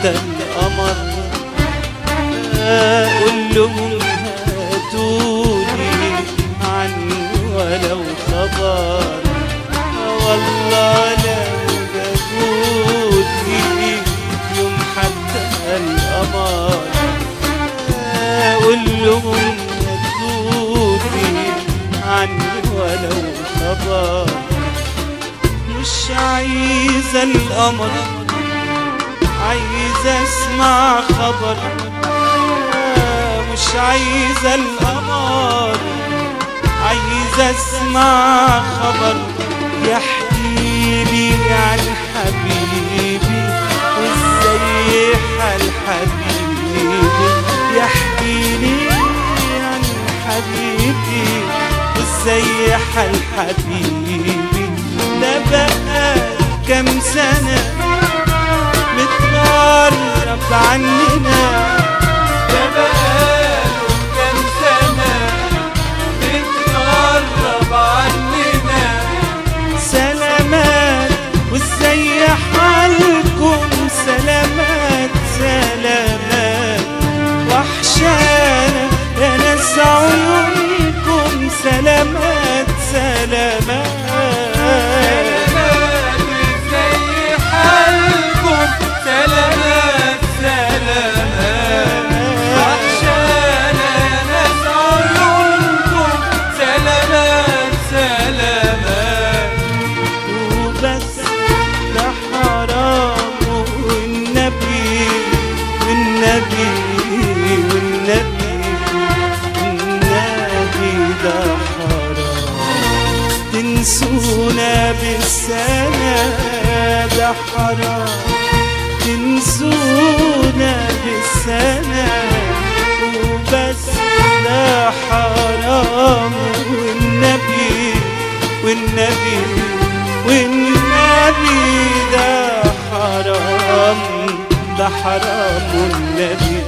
حتى القمر أقول لهم هاتولي عنه ولو خبر والله لو جابولي يوم حتى القمر أقول لهم هاتولي عنه ولو خبر مش عايزة القمر عايزة اسمع خبر مش عايزة القمر عايزة اسمع خبر يحكي لي عن حبيبي وازاي حال حبيبي يحكي لي عن حبيبي وازاي حال حبيبي ده بقى كام سنة متغرب عننا ده بقاله كام سنة متغرب عننا سلامات وازاي حالكم سلامات سلامات وحشانا يا ناس عيونكم سلامات سلامات زي حالكم سلامات سلامات وحشانا يا ناس عيونكم سلامات سلامات وبس ده حرام والنبي والنبي والنبي والنبي ده حرام تنسونا بالسنة ده حرام تنسونا بالسنة وبس ده حرام والنبي والنبي والنبي ده حرام ده حرام والنبي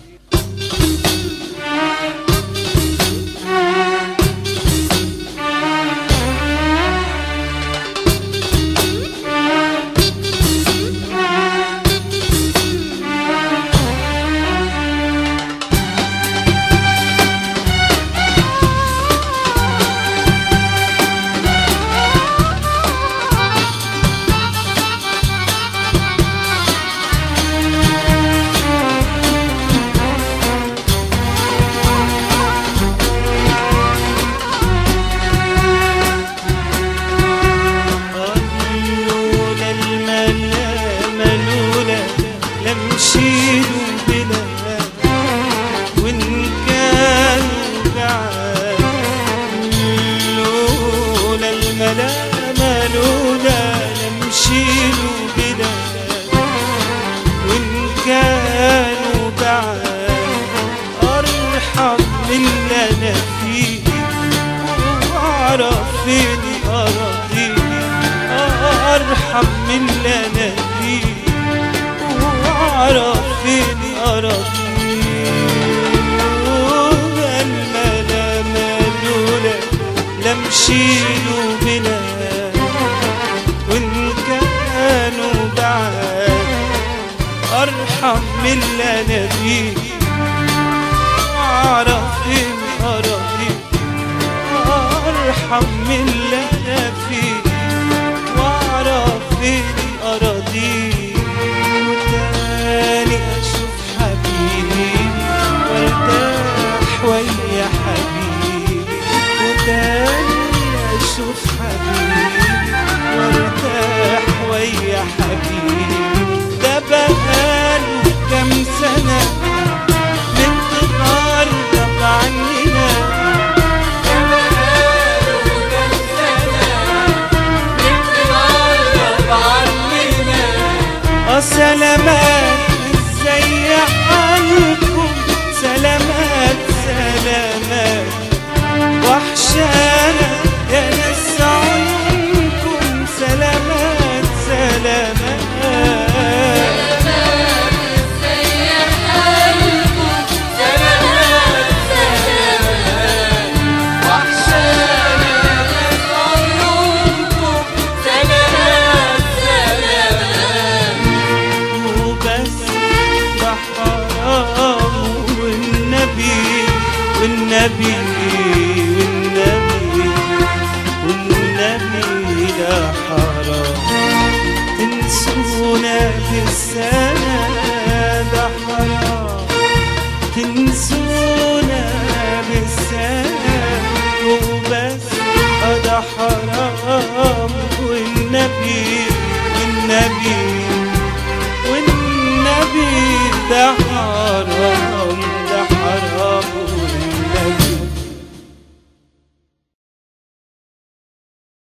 لولا الملامة لولا لمشيلوا بلا وإن كانوا بعاد لولا الملامة لولا لمشيلوا بلا وإن كانوا بعاد أرحم من اللي أنا فيه وأعرف فين أراضيني أرحم من اللي أنا فيه وأعرف فين أراضيني لولا الملامة لولا لمشيلوا بلا وإن كانوا بعاد أرحم من اللي أنا فيه وأعرف فين أراضيني أرحم من اللي أنا فيه وأعرف فين أراضيه وتاني أشوف حبيبي وارتاح ويا حبيبي وتاني أشوف حبيبي وارتاح ويا حبيبي ده بقاله كام سنة متغرب عننا اه سلامات ازاي حالكم سلامات سلامات وحشانا يا ناس عيونكم سلامات سلامات وبس ليالي ده حرام تنسونا بالسنة ده حرام تنسونا بالسنة وبس ده حرام